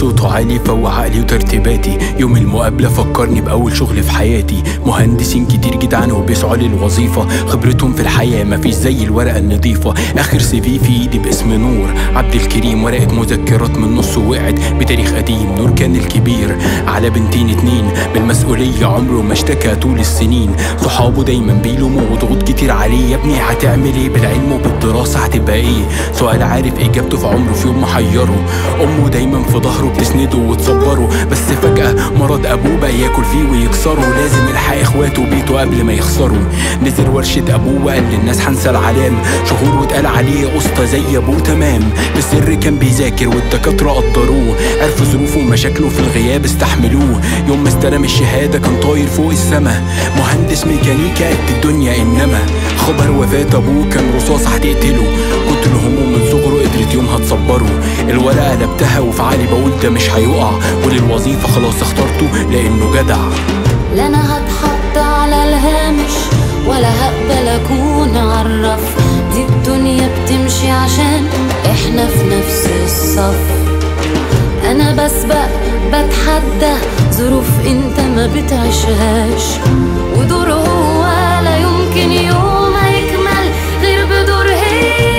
صوته عالي فوق عقلي وترتيباتي يوم المقابلة فكرني بأول شغل في حياتي مهندسين كتير جدعان وبيسعوا للوظيفة خبرتهم في الحياة مفيش زي الورقة النظيفة آخر سي في في إيدي باسم نور عبد الكريم ورقة مذكرات من نص وقعت بتاريخ قديم نور كان الكبير على بنتين اتنين بالمسؤولية عمره ما اشتكى طول السنين صحابه دايما بيلوموا وضغوط كتير عليه يا ابني هتعمل ايه بالعلم وبالدراسة هتبقى ايه سؤال عارف اجابته في عمره في يوم محيره امه دايما في ظهره بتسنده وتصبره بس فجأة مرض ابوه بقى ياكل فيه ويكسره لازم يلحق اخواته وبيته قبل ما يخسروا نزل ورشة ابوه وقال للناس هنسى العلام شهور واتقال عليه اسطى زي ابوه تمام بالسر كان بيذاكر والدكاترة قدروه عرفوا ظروفه ومشاكله في الغياب استحملوه يوم ما استلم الشهادة كان طاير فوق السما مهندس ميكانيكا قد الدنيا انما خبر وفاة ابوه كان رصاص هتقتله كتر هموم من صغره قدرت يومها تصبره الورقة قلبتها وفي عقلي بقول ده مش هيقع وللوظيفة خلاص اخترته لانه جدع لا انا هتحط على الهامش ولا هقبل اكون عرف دي الدنيا بتمشي عشان احنا في نفس الصف انا بسبق بتحدى ظروف انت ما بتعيشهاش ودور هو لا يمكن يوم هيكمل غير بدور هي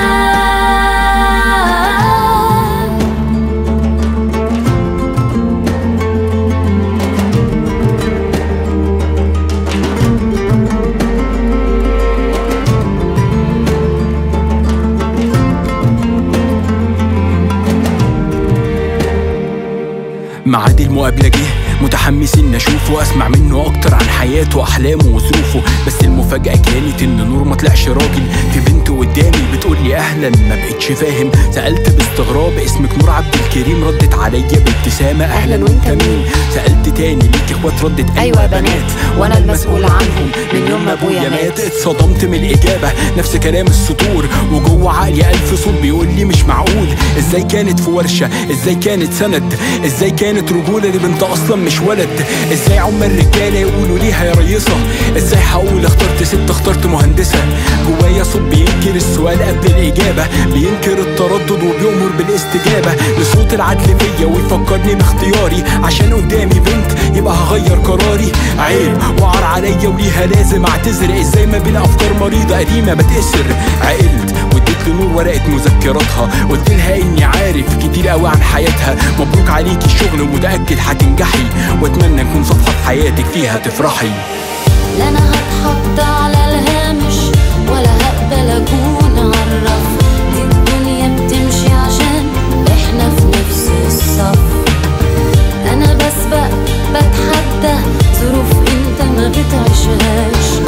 معاد المقابلة جه متحمس ان اشوفه واسمع منه اكتر عن حياته واحلامه وظروفه بس المفاجأة كانت ان نور ما طلعش راجل في بنت قدامي بتقول لي اهلا ما بقتش فاهم سألت باستغراب اسمك نور عبد الكريم ردت عليا بابتسامة اهلا وانت مين سألت تاني ليك اخوات ردت أيوة بنات، وأنا المسؤول عنهم من يوم ما أبويا مات. اتصدمت من الاجابة نفس كلام السطور وجوه عقلي الف صوت بيقول لي مش معقول ازاي كانت في ورشة ازاي كانت سند ازاي كانت رجولة لبنت اصلا مش ولد ازاي عم الرجالة يقولوا ليها يا ريصة ازاي هقول اخترت ست اخترت مهندسة جوايا صوت بينكر السؤال قبل الاجابة بينكر التردد وبيأمر بالاستجابة لصوت العدل فيا ويفكرني باختياري عشان قدامي بنت يبقى هغير قراري عيب وعر عليا وليها لازم اعتذر ازاي ما بين افكار مريضة قديمة بتأسر عقلت واديت لنور ورقة مذكراتها قلت لها اني عارف كتير قوي عن حياتها مبروك عليكي الشغل ومتأكد هتنجحي واتمنى نكون صفحة في حياتك فيها تفرحي لا انا هتحط على الهامش ولا هقبل اكون عرف دي الدنيا بتمشي عشان احنا في نفس الصف انا بسبق بتحدى ظروف انت ما بتعيشهاش